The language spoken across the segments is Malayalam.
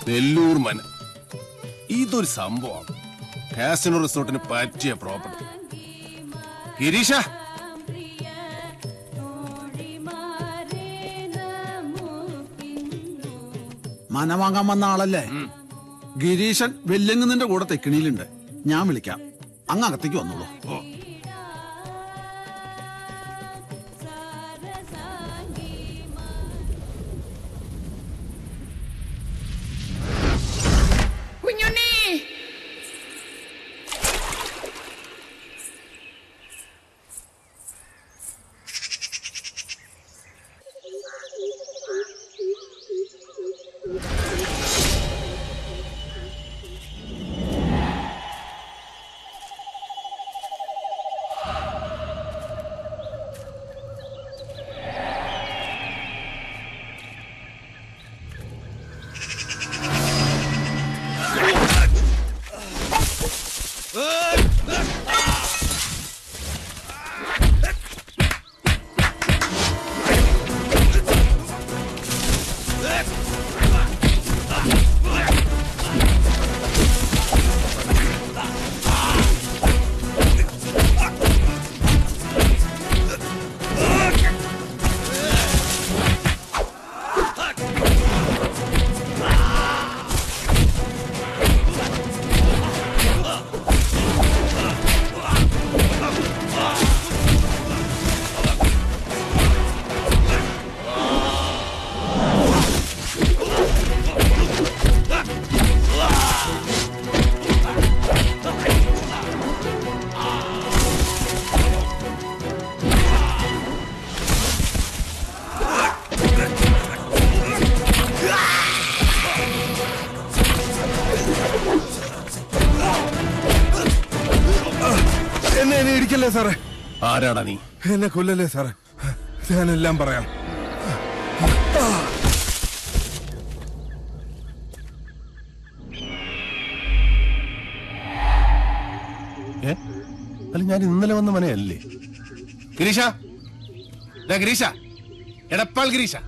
നെല്ലൂർ മന ഇതൊരു സംഭവം കാസിനോ റിസോർട്ടിന് പറ്റിയ പ്രോപ്പർട്ടി ഗിരീഷ മന വാങ്ങാൻ വന്ന ആളല്ലേ ഗിരീശൻ വെല്ലുങ്ങുന്നതിന്റെ കൂടെ തെക്കിണിയിലുണ്ട് ഞാൻ വിളിക്കാം അങ്ങ് അകത്തേക്ക് വന്നോളൂ കുഞ്ഞുണ്ണി എന്നെ എന്നെ ഇടിക്കല്ലേ സാറേ ആരാടാ നീ എന്നെ കൊല്ലല്ലേ സാറേ ഞാനെല്ലാം പറയാം ഏ അല്ല ഞാൻ ഇന്നലെ വന്ന മനയല്ലേ ഗിരീഷ ഡാ ഗിരീഷ എടപ്പാൾ ഗിരീഷ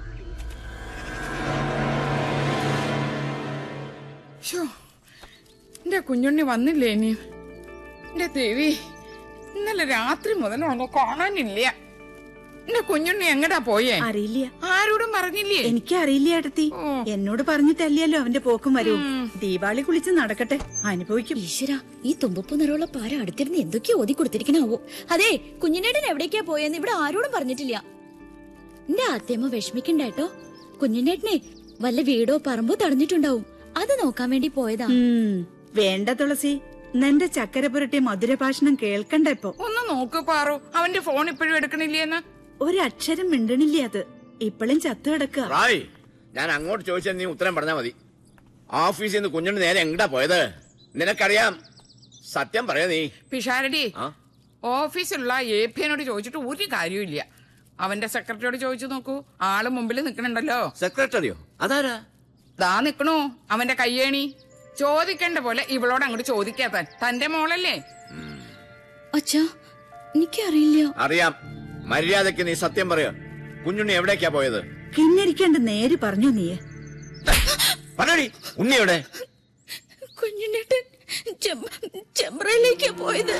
ശ്ശോ, എന്റെ കുഞ്ഞുണ്ണി വന്നില്ലേ ഇനി എന്റെ ദേവി ഇന്നലെ രാത്രി മുതൽ അവനെ കാണാനില്ല എന്റെ കുഞ്ഞുണ്ണി എങ്ങടാ പോയേ അറിയില്ല ആരോടും പറഞ്ഞില്ലേ എനിക്ക് അറിയില്ല ഏട്ടത്തി എന്നോട് പറഞ്ഞിട്ടല്ലല്ലോ അവന്റെ പോക്കും വരവും ദീപാവളി കുളിച്ച് നടക്കട്ടെ അനുഭവിക്കും ഈശ്വര ഈ തുമ്പപ്പ് നിറമുള്ള പാര അടുത്തിരുന്ന് എന്തൊക്കെയോ ഓതി കൊടുത്തിരിക്കണാവോ അതെ കുഞ്ഞിനേടൻ എവിടേക്കാ പോയെന്ന് ഇവിടെ ആരോടും പറഞ്ഞിട്ടില്ല എന്റെ ആദ്യമ്മ വിഷമിക്കണ്ടേട്ടോ കുഞ്ഞിനേട്ടനെ വല്ല വീടോ പറമ്പോ തടഞ്ഞിട്ടുണ്ടാവും അത് നോക്കാൻ വേണ്ടി പോയതാ ഉം, വേണ്ട തുളസി നിന്റെ ചക്കര പുരട്ടി മധുരഭാഷണം കേൾക്കണ്ട ഇപ്പൊ ഒന്ന് നോക്ക് പാറു അവന്റെ ഫോൺ ഇപ്പോഴും എടുക്കണില്ലേന്ന് ഒരക്ഷരം മിണ്ടണില്ല അത് ഇപ്പോഴും ചത്തു കിടക്കുക റായ് ഞാൻ അങ്ങോട്ട് ചോദിച്ചാൽ നീ ഉത്തരം പറഞ്ഞാ മതി ഓഫീസിൽ നിന്ന് കുഞ്ഞുണ്ണി നേരെ എങ്ങടാ പോയത് നിനക്കറിയാം സത്യം പറയാ നീ പിഷാരടി ആ? ഓഫീസിലുള്ള എ പി എന്നോട് ചോദിച്ചിട്ട് ഒരു കാര്യമില്ല അവന്റെ സെക്രട്ടറിയോട് ചോദിച്ചു നോക്കൂ ആള് മുമ്പിൽ നിക്കണുണ്ടല്ലോ സെക്രട്ടറിയോ അതാരാ ദാ നിക്കണു അവന്റെ കയ്യേണി ചോദിക്കേണ്ട പോലെ ഇവളോട് അങ്ങോട്ട് ചോദിക്കാത്താൻ തന്റെ മോളല്ലേ അച്ഛാ എനിക്കറിയില്ല അറിയാം മര്യാദക്ക് നീ സത്യം പറയോ കുഞ്ഞുണ്ണി എവിടേക്കാ പോയത് കിന്നരിക്കാണ്ട് നേര് പറഞ്ഞു നീ പറയടി ഉണ്ണി എവിടെ കുഞ്ഞിനേട്ടൻ ചെമ്പ്രയിലേക്കാ പോയത്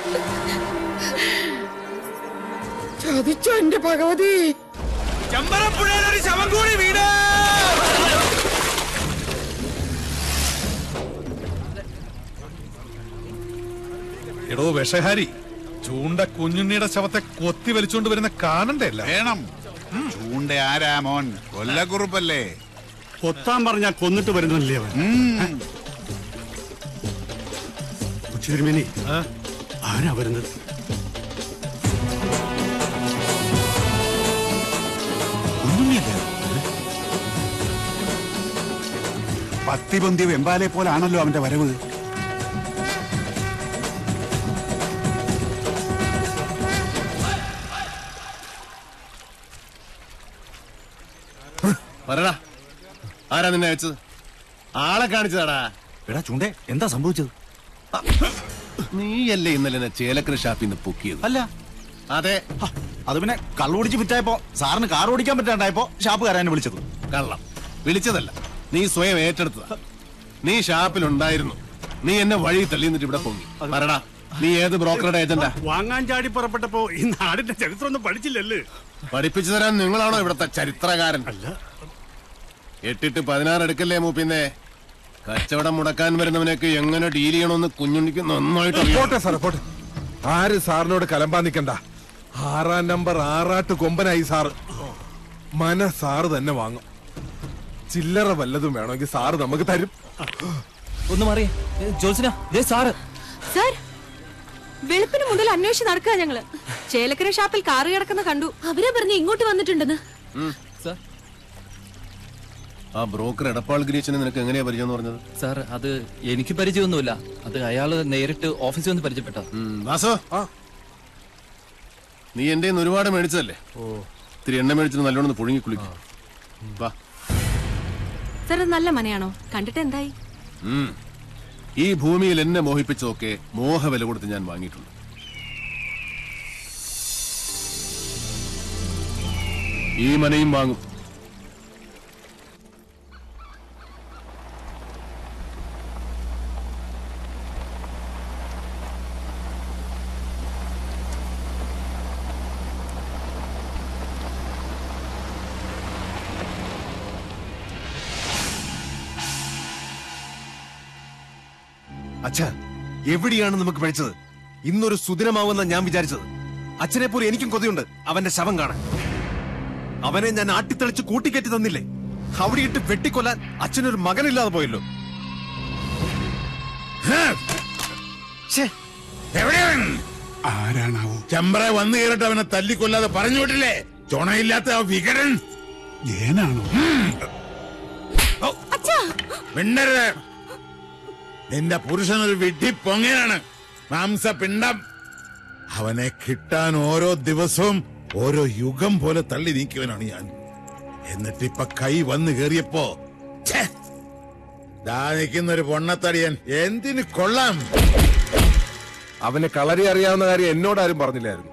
ചതിച്ചോ എന്റെ ഭഗവതി ചമ്പരപ്പുഴയിലൊരു ശവം കൂടി വീട് എടോ വിഷഹാരി ചൂണ്ട കുഞ്ഞുണ്ണിയുടെ ശവത്തെ കൊത്തി വലിച്ചുകൊണ്ട് വരുന്ന കാണണ്ടേ അല്ല വേണം ചൂണ്ട ആരാ മോൻ കൊല്ലക്കുറുപ്പല്ലേ കൊത്താൻ പറഞ്ഞാ കൊന്നിട്ട് വരുന്നല്ലേ അവൻ തിരുമേനി ആരാ വരുന്നത് പത്തി പൊന്തിയ വെമ്പാലെ പോലാണല്ലോ അവന്റെ വരവ് പറടാ ആരാ നിന്നെ അയച്ചത് ആളെ കാണിച്ചതാടാ എടാ ചൂണ്ടേ എന്താ സംഭവിച്ചത് നീയല്ലേ ഇന്നലെ എന്നെ ചേലക്കര ഷാപ്പിൽ നിന്ന് പൊക്കിയത് അല്ല അതെ ഹ, അത് പിന്നെ കള്ളുപിടിച്ച് വിറ്റായപ്പോ സാറിന് കാർ ഓടിക്കാൻ പറ്റാണ്ടായപ്പോ ഷാപ്പുകാരനെ വിളിച്ചത് കള്ളം വിളിച്ചതല്ല നീ സ്വയം ഏറ്റെടുത്തതാ നീ ഷാപ്പിലുണ്ടായിരുന്നു നീ എന്നെ വഴി തള്ളി എന്നിട്ട് ഇവിടെ പൊങ്ങി പറടാ നീ ഏത് ബ്രോക്കറുടെ ഏജന്റാ വാങ്ങാൻ ചാടി പുറപ്പെട്ടപ്പോ ഈ നാടിന്റെ ചരിത്രം ഒന്നും പഠിച്ചില്ലല്ലേ പഠിപ്പിച്ചു തരാൻ നിങ്ങളാണോ ഇവിടത്തെ ചരിത്രകാരൻ എട്ടിട്ട് പതിനാറ് എടുക്കല്ലേ മൂപ്പിന്നെ കച്ചവടം മുടക്കാൻ വരുന്നവനൊക്കെ എങ്ങനെ ഡീൽ ചെയ്യണമെന്ന് കുഞ്ഞുണ്ണിക്ക് നന്നായിട്ട് അറിയാം പോട്ടെ സാറേ പോട്ടെ ആര് സാറിനോട് കലമ്പാൻ നിക്കണ്ട ആറാം നമ്പർ ആറാട്ട് കൊമ്പനായി സാറ് മന സാറ് തന്നെ വാങ്ങും ചില്ലറ വല്ലതും വേണമെങ്കിൽ സാറ് നമുക്ക് തരും ഒന്ന് മാറിയേ ജോത്സന ദേ സാറ് സാർ വെളുപ്പിന് മുതൽ അന്വേഷിച്ച് നടക്കുക ഞങ്ങള് ചേലക്കര ഷാപ്പിൽ കാറ് കിടക്കുന്ന കണ്ടു അവരെ പറഞ്ഞ് ഇങ്ങോട്ട് വന്നിട്ടുണ്ടെന്ന് സാർ ആ ബ്രോക്കർ എടപ്പാൾ ഗിരീശനെ നിനക്ക് എങ്ങനെയാ പരിചയം എന്ന് പറഞ്ഞത് സാർ അത് എനിക്ക് പരിചയമൊന്നുമില്ല അത് അയാള് നേരിട്ട് ഓഫീസിൽ വന്ന് പരിചയപ്പെട്ട വാസു നീ എന്റെ കയ്യിന്ന് ഒരുപാട് മേടിച്ചതല്ലേ ഇത്തിരി എണ്ണ മേടിച്ചിട്ട് നല്ലോണം ഒന്ന് പുഴുങ്ങി കുളിക്കും വാ സാർ അത് നല്ല മനയാണോ കണ്ടിട്ട് എന്തായി ഉം. ഈ ഭൂമിയിൽ എന്നെ മോഹിപ്പിച്ചതൊക്കെ മോഹവില കൊടുത്ത് ഞാൻ വാങ്ങിയിട്ടുണ്ട് ഈ മനയും വാങ്ങും അച്ഛ എവിടെയാണ് നമുക്ക് പഠിച്ചത് ഇന്നൊരു സുദിനമാവുന്ന ഞാൻ വിചാരിച്ചത് അച്ഛനെ പോലെ എനിക്കും കൊതിയുണ്ട് അവന്റെ ശവം കാണാൻ അവനെ ഞാൻ ആട്ടിത്തെളിച്ച് കൂട്ടിക്കയറ്റി തന്നില്ലേ അവിടെ ഇട്ട് വെട്ടിക്കൊല്ലാൻ അച്ഛനൊരു മകനില്ലാതെ പോയല്ലോ ആരാണാവോ ചെമ്പറ വന്നു കയറിട്ട് അവനെ തല്ലിക്കൊല്ലാതെ പറഞ്ഞു വിട്ടില്ലേ ചുണയില്ലാത്ത ആ വികടൻ ഏനാണോ മിണ്ടരുത് നിന്റെ പുരുഷൻ ഒരു വിഡ്ഢി പൊങ്ങനാണ് മാംസപിണ്ഡം അവനെ കിട്ടാൻ ഓരോ ദിവസവും ഓരോ യുഗം പോലെ തള്ളി നീക്കിയവനാണ് ഞാൻ എന്നിട്ടിപ്പൊ കൈ വന്നു കേറിയപ്പോ ഛേ, ദാ നിൽക്കുന്ന ഒരു പൊണ്ണത്തടിയൻ എന്തിന് കൊള്ളാം അവന് കളരി അറിയാവുന്ന കാര്യം എന്നോടാരും പറഞ്ഞില്ലായിരുന്നു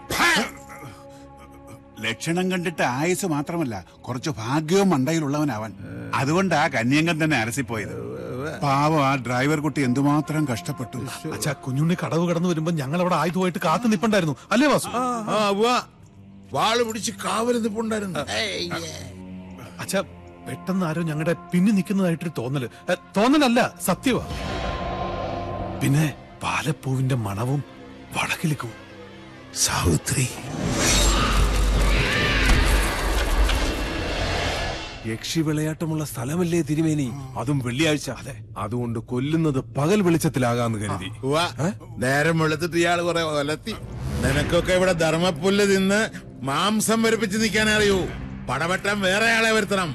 ലക്ഷണം കണ്ടിട്ട് ആയുസ് മാത്രമല്ല കുറച്ച് ഭാഗ്യവും മണ്ടയിലുള്ളവനാവൻ അതുകൊണ്ടാ കന്യങ്കൻ തന്നെ അരസിപ്പോയത് പാവം ആ ഡ്രൈവർ കുട്ടി എന്തുമാത്രം കഷ്ടപ്പെട്ടു അച്ഛാ കുഞ്ഞുണ്ണി കടവ് കടന്നു വരുമ്പോ ഞങ്ങൾ അവിടെ ആയുധമായിട്ട് കാത്തു നിപ്പുണ്ടായിരുന്നു അല്ലേ വാസു ആ ഉവ്വ. വാള് പിടിച്ച് കാവല് നിപ്പുണ്ടായിരുന്നു അച്ഛാ പെട്ടെന്ന് ആരോ ഞങ്ങളുടെ പിന്നി നിൽക്കുന്നതായിട്ടൊരു തോന്നല് ഏ, തോന്നലല്ല സത്യവാ പിന്നെ പാലപ്പൂവിന്റെ മണവും വടക്കിലിക്കും സാവിത്രി യക്ഷി വിളയാട്ടമുള്ള സ്ഥലമല്ലേ തിരുമേനി അതും വെള്ളിയാഴ്ച അതെ അതുകൊണ്ട് കൊല്ലുന്നത് പകൽ വെളിച്ചത്തിലാകാന്ന് കരുതി ഉവ്വ. നേരം വെളുത്തിട്ട് ഇയാള് കുറെ ഒലത്തി നിനക്കൊക്കെ ഇവിടെ ധർമ്മപ്പുല്ല് തിന്ന് മാംസം വരിപ്പിച്ച് നിൽക്കാൻ അറിയൂ പടവട്ടം വേറെ ആളെ വരുത്തണം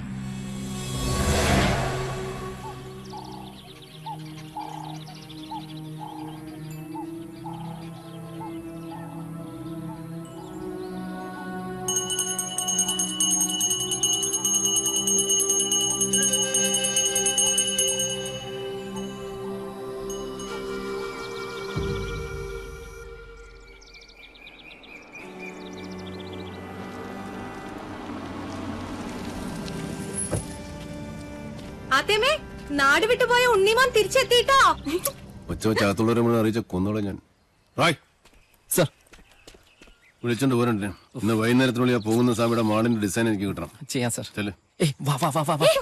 ആദ്യമേ നാട് വിട്ടുപോയ ഉണ്ണിമാൻ തിരിച്ചെത്തിട്ടോ ഒച്ച വെച്ച് അകത്തുള്ളവരെ മുഴുവൻ അറിയിച്ച കൊന്നോളെ ഞാൻ റായ് സർ വിളിച്ചോണ്ട് പോരണ്ടേ ഇന്ന് വൈകുന്നേരത്തിനുള്ളിൽ ആ പോകുന്ന സ്വാമിയുടെ മാടിന്റെ ഡിസൈൻ എനിക്ക് കിട്ടണം ചെയ്യാം സർ ചെല് ഏയ് വാ വാ വാ വാ വാ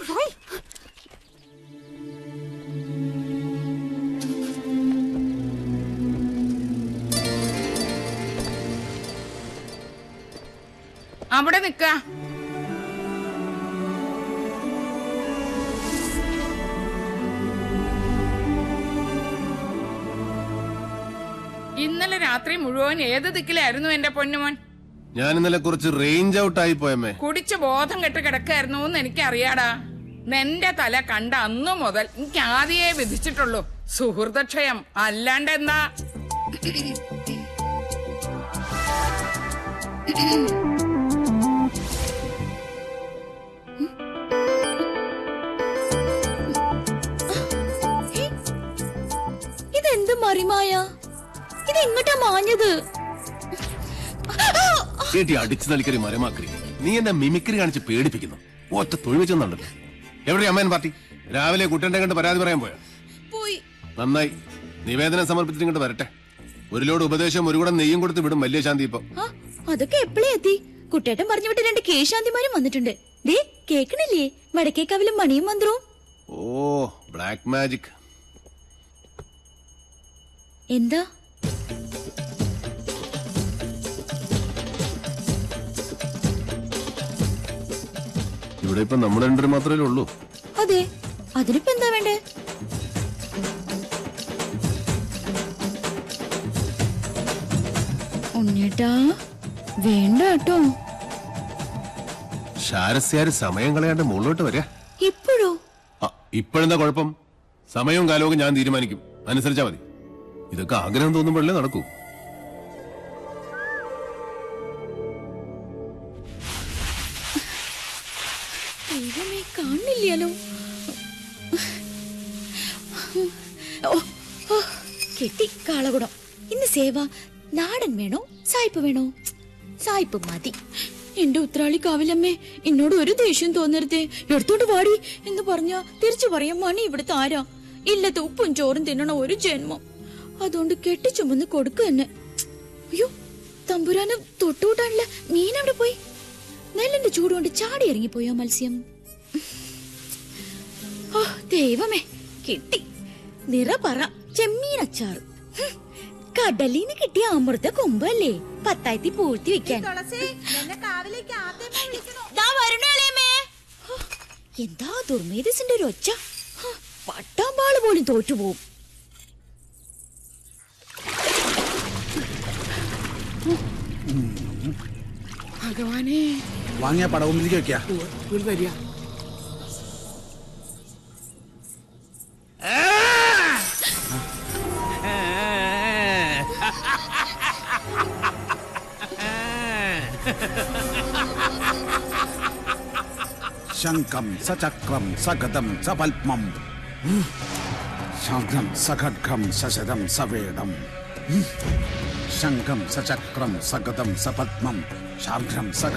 അവിടെ നിക്ക ഇന്നലെ രാത്രി മുഴുവൻ ഏത് ദിക്കിലായിരുന്നു എന്റെ പൊന്നുമോൻ ഞാൻ ഇന്നലെ കുറച്ച് റേഞ്ച് ഔട്ട് ആയി പോയമ്മേ കുടിച്ച് ബോധം കെട്ട് കിടക്കായിരുന്നു എന്ന് എനിക്കറിയാടാ നിന്റെ തല കണ്ട അന്നു മുതൽ എനിക്ക് ആദ്യേ വിധിച്ചിട്ടുള്ളൂ സുഹൃതക്ഷയം അല്ലാണ്ട് എന്താ ഇതെന്ത് മറിമായ ഇത് എങ്ങോട്ടാ മാഞ്ഞത് കേട്ടി അടിച്ചു നൽകരി മരമാക്കരി നീ എന്നെ മിമിക്രി കാണിച്ച് പേടിപ്പിക്കുന്നു ഒറ്റ തൊഴിൽ വെച്ചെന്നുണ്ടല്ലോ എവിടെ അമ്മയൻ പാർട്ടി രാവിലെ കുട്ടന്റെ കണ്ട് പരാതി പറയാൻ പോയോ നന്നായി നിവേദനം സമർപ്പിച്ചിട്ട് ഇങ്ങോട്ട് വരട്ടെ ഒരു ലോഡ് ഉപദേശം ഒരു കൂടെ നെയ്യും കൊടുത്ത് വിടും വലിയ ശാന്തി ഇപ്പൊ ആ അതൊക്കെ എപ്പോഴേ എത്തി കുട്ടേട്ടൻ പറഞ്ഞു വിട്ട് രണ്ട് കേശാന്തിമാരും വന്നിട്ടുണ്ട് ദേ കേക്കണില്ലേ വടക്കേക്കാവിലും മണിയും മന്ത്രവും ഓ ബ്ലാക്ക് മാജിക് എന്താ ഇവിടെ ഇപ്പൊ നമ്മുടെ രണ്ടു മാത്രമേ ഉള്ളൂ അതെ അതിനിപ്പോ എന്താ വേണ്ടേ ഉണ്ണേട്ടാ വേണ്ട കേട്ടോ ശാരസ്യാര് സമയം കളയാണ്ട് മുകളിലോട്ട് വരിക ഇപ്പോഴോ ഇപ്പോഴെന്താ കുഴപ്പം സമയവും കാലവും ഞാൻ തീരുമാനിക്കും അനുസരിച്ചാ മതി ഇതൊക്കെ ആഗ്രഹം തോന്നുമ്പോഴല്ലേ നടക്കൂ ദൈവമേ കാണില്ലല്ലോ ഓ, ഓ, കെട്ടി കാളകുടം ഇന്ന് സേവ നാടൻ വേണോ സായിപ്പ് വേണോ സായിപ്പ് മതി എന്റെ ഉത്രാളി കാവിലമ്മേ എന്നോട് ഒരു ദേഷ്യം തോന്നരുതേ എടുത്തോട്ട് വാടി എന്ന് പറഞ്ഞ തിരിച്ചു പറയാം മണി ഇവിടുത്തെ ആരാ ഇല്ലത്തെ ഉപ്പും ചോറും തിന്നണ ഒരു ജന്മം അതുകൊണ്ട് കെട്ടി ചുമന്ന് കൊടുക്കുക തന്നെ അയ്യോ തമ്പുരാന് തൊട്ടുകൂട്ടാനുള്ള മീൻ അവിടെ പോയി നെല്ലിന്റെ ചൂടുകൊണ്ട് ചാടി ഇറങ്ങിപ്പോയോ മത്സ്യം ഓ ദൈവമേ കിട്ടി നിറപറ ചെമ്മീനച്ചാറ് ഹും, കടലിന്ന് കിട്ടിയ അമൃത കൊമ്പല്ലേ പത്തായത്തി പൂഴ്ത്തി വെക്കാൻ ദാ വരണു ഇളയമേ. ഹോ, എന്താ ദുർമേധസിന്റെ ഒരു ഒച്ച ഹ, പട്ടാമ്പാള് പോലും തോറ്റുപോകും ഭഗവാനെ വാങ്ങിയ പടവുമ്പിലേക്ക് വെക്കാ വരിക ശംഖം സചക്രം സഗതം സപത്മം ശംഖം സഖഡ്ഗം സശരം സവേദം ശംഖം സചക്രം സഗതം സപത്മം ശാർഘം സഖ